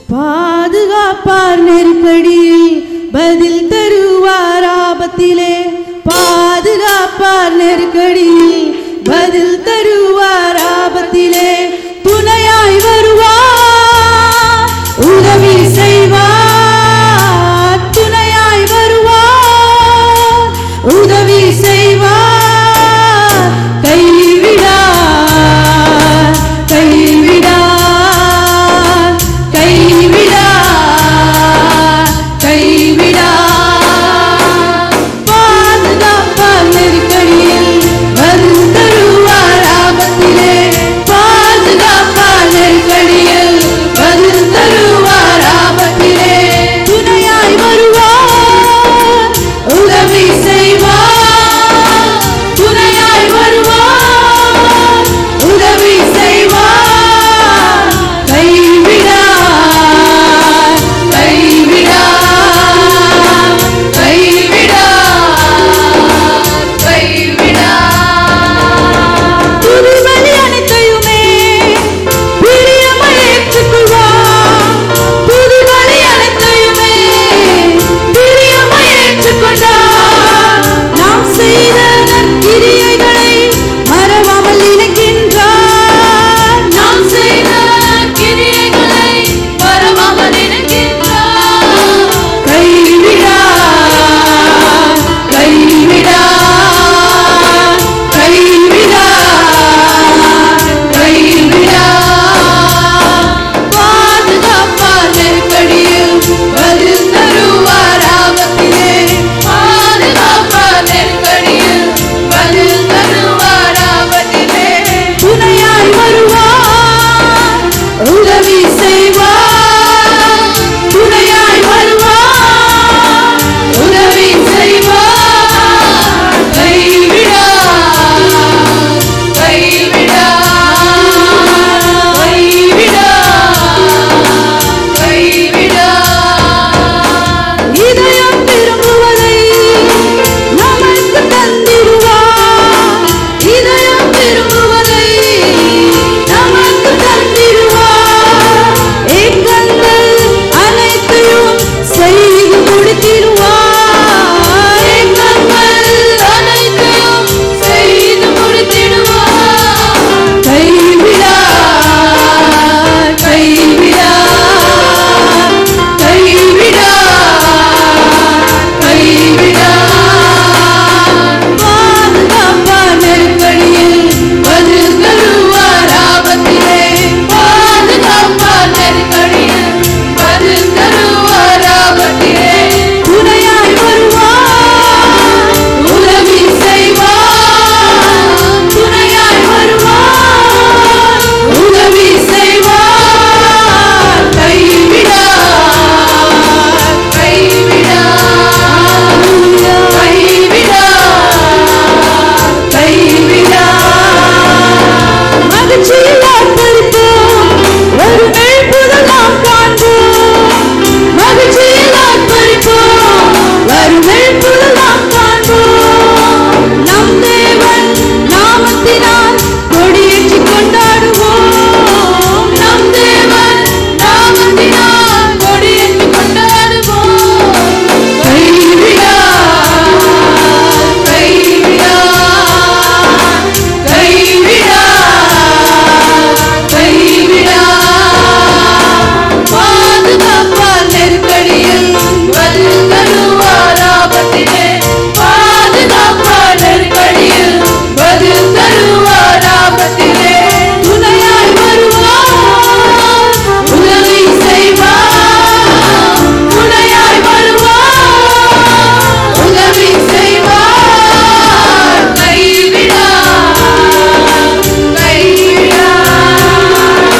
பாதுகாப்பார் நெருக்கடியில் பதில் தருவார் ஆபத்திலே பாதுகாப்பார் நெருக்கடியில் பதில் தருவார் ஆபத்திலே துணையாய் வருவார் உதவி செய்வார் துணையாய் வருவார் உதவி செய்வார் கைவிடார் கைவிடார் கைவிடார் கைவிடார் பாதுகாப்பார் நெருக்கடியில் வரும் தருவார் ஆபத்திலே பாதுகாப்பார் நெருக்கடியில் வரும் தருவார் ஆபத்திலே துணையாய் வருவார் உதவி செய்வார் துணையாய் வருவார் உதவி செய்வார் கைவிடார் கைவிடார் கைவிடார் கைவிடார் துதிபலி அனைத்தையுமே பிரியமாய் ஏற்றுக்கொள்வார் துதிபலி அனைத்தையுமே பிரியமாய் ஏற்றுக்கொண்டார் நாம் செய்த நற்கிரியைகளை மறவாமல் நினைக்கின்றார் நாம் செய்த கிரியைகளை மறவாமல் நினைக்கின்றார் கைவிடார் கைவிடார் கைவிடார் கைவிடார் பாதுகாப்பார் நெருக்கடியில் பதில் தருவார் ஆபத்திலே பாதுகாப்பார் நெருக்கடியில் பதில் தருவார் ஆபத்திலே துணையாய் வருவார் உதவி செய்வார் துணையாய் வருவார் உதவி செய்வார் கைவிடார் கைவிடார் கைவிடார் இதயம் திரும்புவதை நமக்கு தந்திடுவார் இதயம் திரும்புவதை நமக்கு தந்திடுவார் ஏக்கங்கள் அனைத்தையும் செய்து முடித்திடுவார் ஏக்கங்கள் அனைத்தையும் செய்து முடித்திடுவார் கைவிடார் கைவிடார் கைவிடார் கைவிடார் பாதுகாப்பார் நெருக்கடியில் பதில் தருவார் ஆபத்திலே பாதுகாப்பார் நெருக்கடியில் பதில் தருவார் ஆபத்திலே துணையாய் வருவார் உதவி செய்வார் துணையாய் வருவார் உதவி செய்வார் கைவிடார் கைவிடார் கைவிடார் கைவிடார் மகிழ்ச்சியில் ஆர்ப்பரிப்போம் ஒரு எழுப்புதல் நாம் காண்போம் மகிழ்ச்சியில் ஆர்ப்பரிப்போம் வரும் எழுப்புதல் நாம் காண்போம் நம் தேவன் நாமத்தினால் கொடியேற்றி கொண்டாடுவோம் நம் தேவன் நாமத்தினால் கொடியேற்றி கொண்டாடுவோம் கைவிடார் கைவிடார் கைவிடார் கைவிடார் பாதுகாப்பார் நெருக்கடியில் பதில் தருவார் ஆபத்திலே பாதுகாப்பார் நெருக்கடியில் பதில் தருவார் ஆபத்திலே துணையாய் வருவார் உதவி செய்வார் துணையாய் வருவார் உதவி செய்வார் கைவிடார் கைவிடார்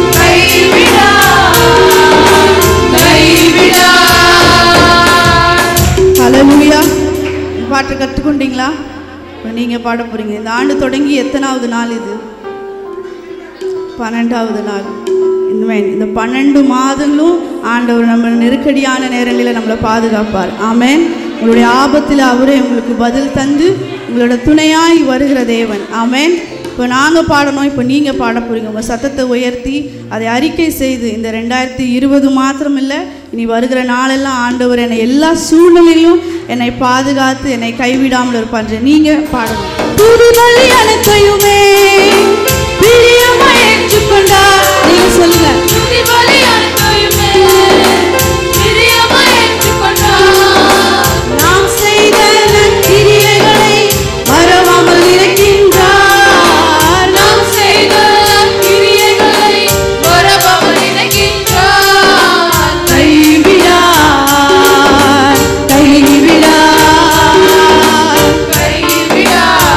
ஹalleluya பாட்டு கற்றுக்கொண்டீங்களா இப்போ நீங்கள் பாட போறீங்க இந்த ஆண்டு தொடங்கி எத்தனாவது நாள் இது பன்னெண்டாவது நாள் இனிமே இந்த பன்னெண்டு மாதங்களும் ஆண்டவர் நம்ம நெருக்கடியான நேரங்களில் நம்மளை பாதுகாப்பார் ஆமென் உங்களுடைய ஆபத்தில் அவரே உங்களுக்கு பதில் தந்து உங்களோட துணையாய் வருகிற தேவன் ஆமென் இப்போ நாங்கள் பாடணும் இப்போ நீங்கள் பாட போறீங்க உங்கள் சத்தத்தை உயர்த்தி அதை அறிக்கை செய்து இந்த ரெண்டாயிரத்தி இருபது மாத்திரம் இல்லை இனி வருகிற நாளெல்லாம் ஆண்டவர் என்னை எல்லா சூழ்நிலையிலும் என்னை பாதுகாத்து என்னை கைவிடாமல் இருப்பார் நீங்கள் பாடணும் துதிபலி அனைத்தையுமே பிரியமா ஏற்றுக்கொண்டார் நீங்க சொல்லுங்க நாம் செய்த நற்கிரியைகளை மறவாமல் இருக்கின்றார் நாம் கைவிடார் கைவிடார்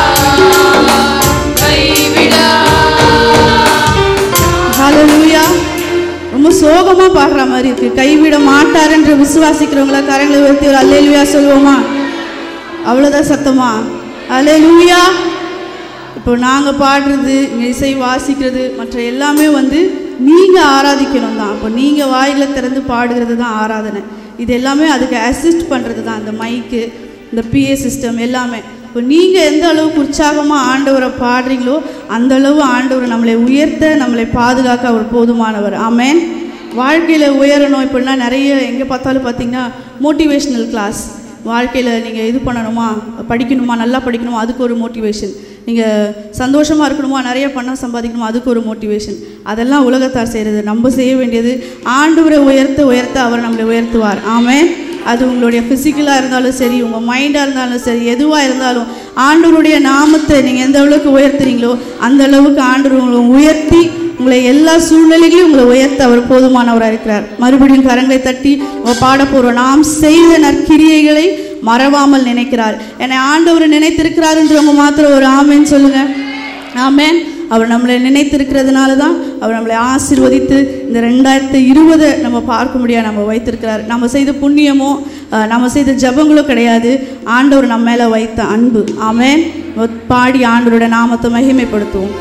ஹalleluya ரொம்ப சோகமா பாடுற மாதிரி இருக்கு கைவிட மாட்டார் என்று விசுவாசிக்கிறவங்கள கரங்களை உயர்த்தி ஒரு அல்லேலுயா சொல்லுவோமா அவ்வளோதான் சத்தமா அல்லேலுயா இப்போ நாங்கள் பாடுறது இங்க இசை வாசிக்கிறது மற்ற எல்லாமே வந்து நீங்கள் ஆராதிக்கணும் தான் அப்போ நீங்கள் வாயில திறந்து பாடுகிறது தான் ஆராதனை இது எல்லாமே அதுக்கு அசிஸ்ட் பண்ணுறது தான் இந்த மைக்கு இந்த பிஏ சிஸ்டம் எல்லாமே இப்போ நீங்கள் எந்த அளவுக்கு உற்சாகமாக ஆண்டவரை பாடுறீங்களோ அந்த அளவு ஆண்டவர் நம்மளை உயர்த்த நம்மளை பாதுகாக்க அவர் போதுமானவர் ஆமென் வாழ்க்கையில் உயரணும் இப்படின்னா நிறைய எங்கே பார்த்தாலும் பார்த்தீங்கன்னா மோட்டிவேஷ்னல் கிளாஸ் வாழ்க்கையில் நீங்கள் இது பண்ணணுமா படிக்கணுமா நல்லா படிக்கணுமா அதுக்கு ஒரு மோட்டிவேஷன் நீங்கள் சந்தோஷமாக இருக்கணுமா நிறைய பணம் சம்பாதிக்கணுமா அதுக்கு ஒரு மோட்டிவேஷன் அதெல்லாம் உலகத்தார் செய்கிறது நம்ம செய்ய வேண்டியது ஆண்டவரை உயர்த்த உயர்த்த அவர் நம்மளை உயர்த்துவார் ஆமென் அது உங்களுடைய ஃபிசிக்கலாக இருந்தாலும் சரி உங்கள் மைண்டாக இருந்தாலும் சரி எதுவாக இருந்தாலும் ஆண்டவருடைய நாமத்தை நீங்கள் எந்த அளவுக்கு உயர்த்துறீங்களோ அந்த அளவுக்கு ஆண்டவர் உங்களை உயர்த்தி உங்களை எல்லா சூழ்நிலைகளையும் உங்களை உயர்த்த அவர் போதுமானவராக இருக்கிறார் மறுபடியும் கரங்களை தட்டி உங்க பாட போகிறோம் நாம் செய்த நற்கிரியைகளை மறவாமல் நினைக்கிறார் என்னை ஆண்டவர் நினைத்திருக்கிறாருன்றவங்க மாத்திரம் ஒரு ஆமேன்னு சொல்லுங்க ஆமென் அவர் நம்மளை நினைத்திருக்கிறதுனால தான் அவர் நம்மளை ஆசீர்வதித்து இந்த ரெண்டாயிரத்தி இருபதை நம்ம பார்க்க முடியாது நம்ம வைத்திருக்கிறார் நம்ம செய்த புண்ணியமோ அஹ், நம்ம செய்த ஜெபங்களோ கிடையாது ஆண்டவர் நம்ம மேலே வைத்த அன்பு ஆமென் பாடி ஆண்டவரோட நாமத்தை மகிமைப்படுத்துவோம்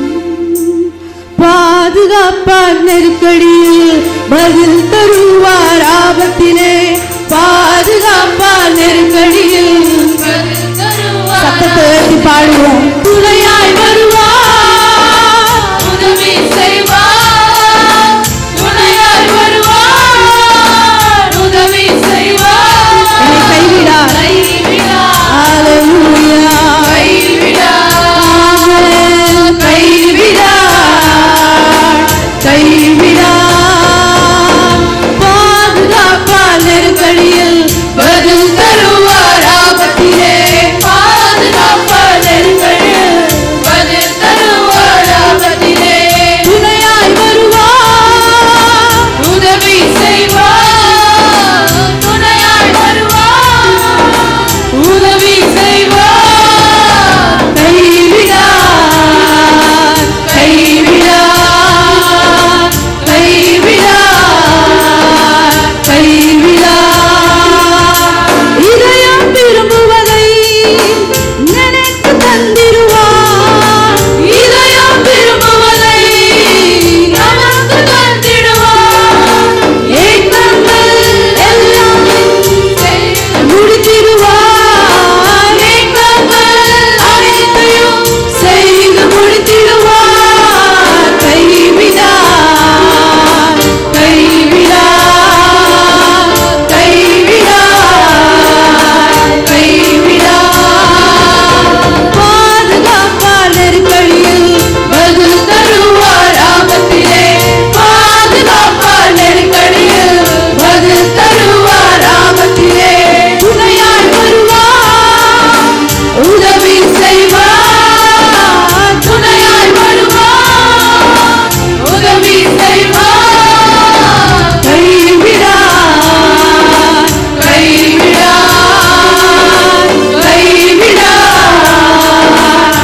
பாதுகாப்பார் நெருக்கடியில் பதில் தருவார் ஆபத்திலே பாதுகாப்பார் நெருக்கடியில் சத்தத்தை உயர்த்தி பாடுவோம் துணையாய் வருவார் உதவி செய்வார் துணையாய் வருவார் உதவி செய்வார் என்னை கைவிடார் கைவிடார் ஹalleluya கைவிடார் கைவிடார் கைவிடார் பாதுகாப்பார் நெருக்கடியில் பதில் தருவார் ஆபத்திலே பாதுகாப்பார் நெருக்கடியில் பதில் தருவார் ஆபத்திலே துணையாய் வருவார் உதவி செய்வார் துணையாய் வருவார் உதவி செய்வார் கைவிடார் கைவிடார் கைவிடார் கைவிடார் இதயம் விரும்புவதை நினைத்து தந்திடுவார் இதயம் விரும்புவதை நமக்கு தந்திடுவார் ஏக்கங்கள் எல்லாம் முடித்திடுவார் ஏக்கங்கள் அனைத்தையும் செய்து முடித்திடுவார் கைவிடார் கைவிடார் கைவிடார் கைவிடார் பாதுகாப்பார் நெருக்கடியில் பதில் தருவார் ஆபத்திலே பாதுகாப்பார் நெருக்கடியில் பதில் தருவார் ஆபத்திலே துணையாய் வருவார் உதவி செய்வார் துணையாய் வருவார் உதவி செய்வார் கைவிடார் கைவிடார் கைவிடார்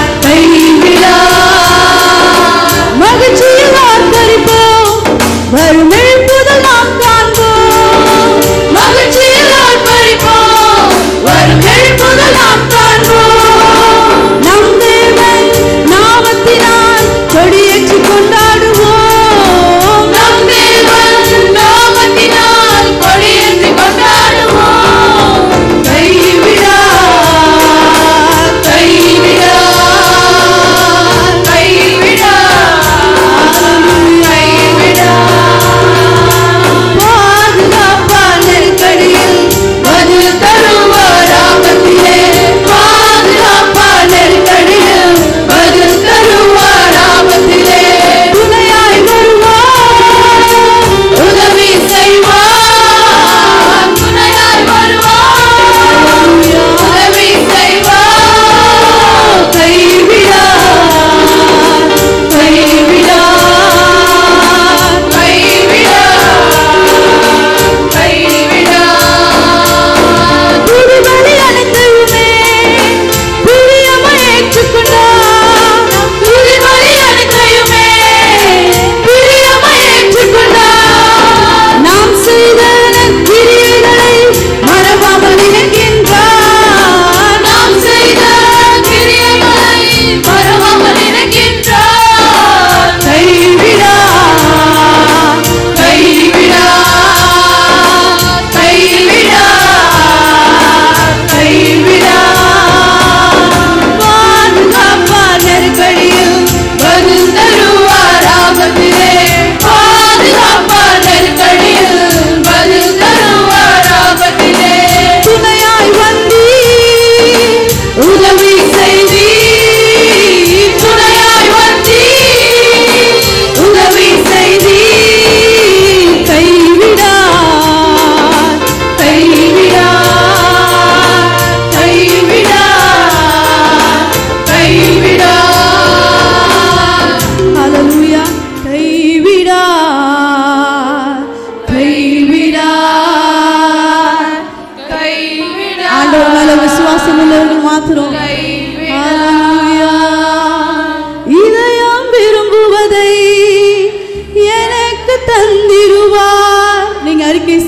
கைவிடார் மகிழ்ச்சியில் ஆர்ப்பரிப்போம் வரும் எழுப்புதல் நாம் காண்போம் மகிழ்ச்சியில் ஆர்ப்பரிப்போம் வரும் எழுப்புதல் நாம் காண்போம் நம் தேவன் நாமத்தினால் கொடியேற்றி கொண்டாடுவோம் நம் தேவன் நாமத்தினால் கொடியேற்றி கொண்டாடுவோம் கைவிடார் கைவிடார்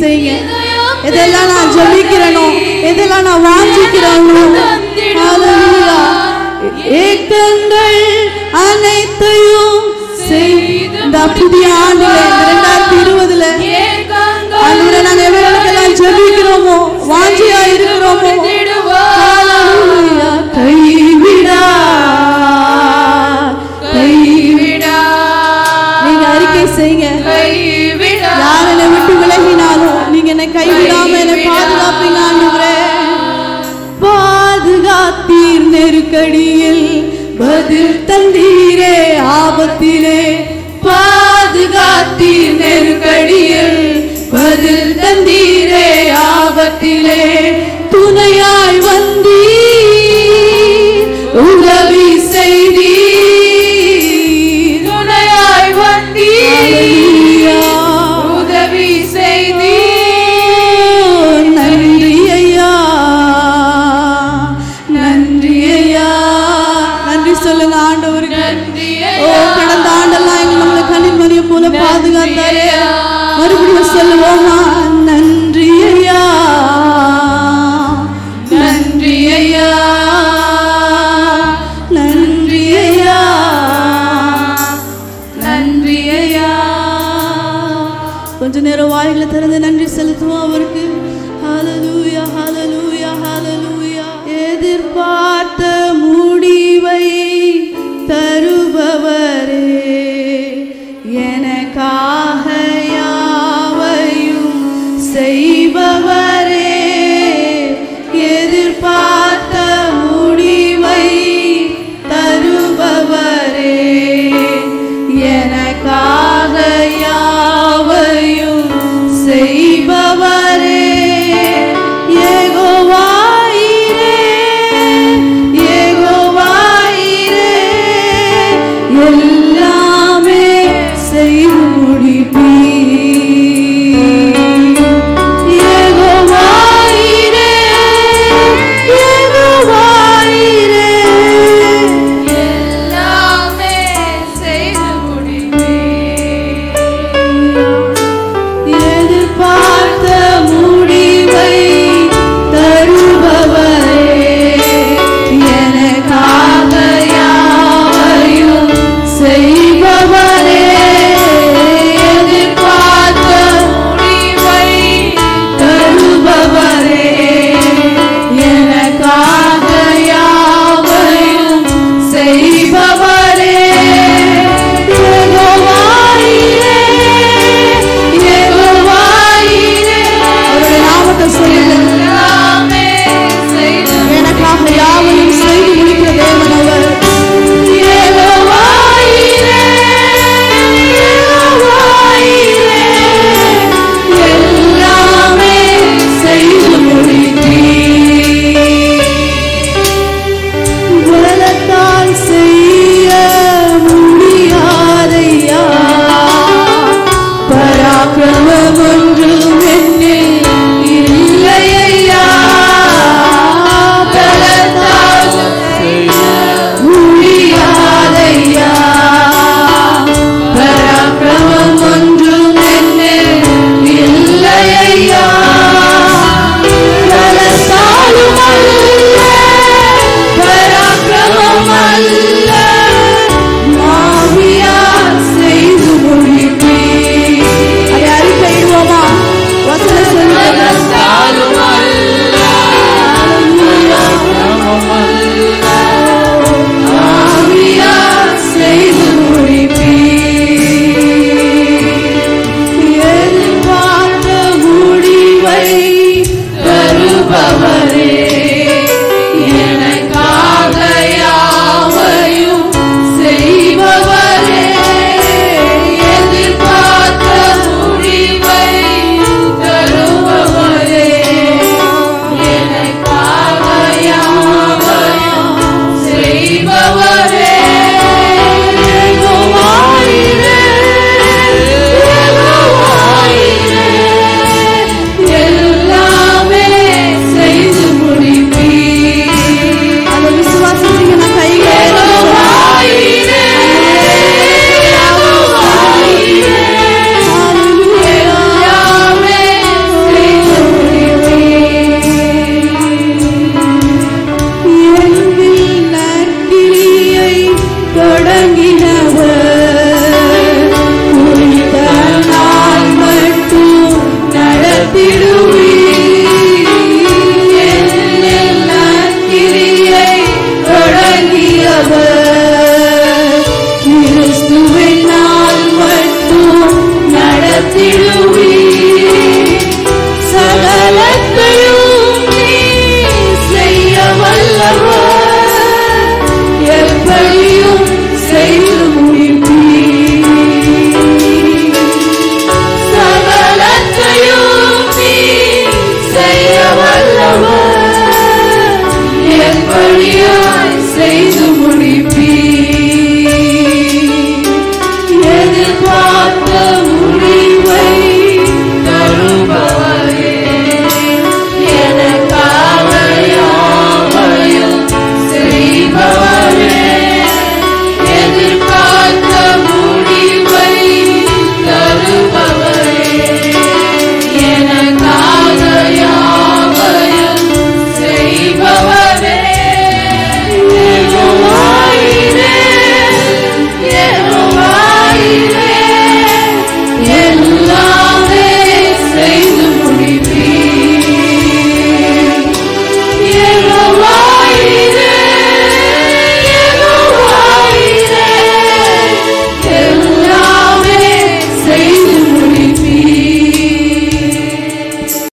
செய்யுங்க எதெல்லாம் நான் ஜெபிக்கிறேனோ எதெல்லாம் நான் வாஞ்சிக்கிறேனோ ஹalleluya ஏக்கங்கள் அனைத்தையும் செய்த இந்த புதிய ஆண்டுல இந்த ரெண்டாயிரத்தி இருபதுல ஆண்டவரே நாங்க எவ்வளவுக்கெல்லாம் ஜெபிக்கிறோமோ வாஞ்சியா இருக்கிறோமோ ஹalleluya கைவிடா கைவிடா நீங்க அறிக்கை செய்யுங்க யார் என்னை விட்டு விலகினாலும் நீங்க என்னை கைவிடாம என்னை பாதுகாப்பீங்க ஆண்டவரே பாதுகாத்தீர் நெருக்கடியில் பதில் தந்தீரே ஆபத்திலே பாதுகாத்தீர் நெருக்கடியில் பதில் தந்தீரே ஆபத்திலே துணையாய் வந்தீர் உதவி செய்தீர் துணையாய் வந்தீர் ஹalleluya. உதவி நன்றி ஐயா நன்றி ஐயா நன்றி சொல்லுங்க ஆண்டவருக்கு ஓ கடந்த ஆண்டெல்லாம் எங்க நம்மளை கண்ணின் மணியை போல பாதுகாத்தாரு மறுபடியும் சொல்லுவோமா நன்றி ஐயா நன்றி ஐயா நன்றி ஐயா நன்றி ஐயா கொஞ்ச நேரம் வாய்களை திறந்து நன்றி செலுத்துவோம் அவருக்கு ஹalleluya ஹalleluya ஹalleluya எதிர்பார்த்த முடிவை தருபவரே எனக்காக யாவையும் செய்பவரே எதிர்பார்த்த முடிவை தருபவரே எனக்காக யாவையும் செய்பவரே ஏகோவாயிரே ஏகோவாயிரே எல்லாமே செய்து முடிப்பீர் ஏகோவாயிரே ஏகோவாயிரே எல்லாமே செய்து முடிப்பீர் எதிர்பார்த்த முடிவை தருபவரே எனக்காக யாவையும் செய்பவரே எதிர்பார்த்த முடிவை தருபவரே எனக்காக யாவையும் செய்பவரே யெகோவாயிரே, யெகோவாயிரே. அவருடைய நாமத்தை சொல்லுங்க எல்லாமே செய்து எனக்காக யாவையும் செய்து முடிக்கிற தேவன் அவர் யெகோவாயிரே, யெகோவாயிரே. எல்லாமே செய்து முடித்தீர் பலத்தால் செய்ய முடியாதையா பராக்கிரமமுள்ள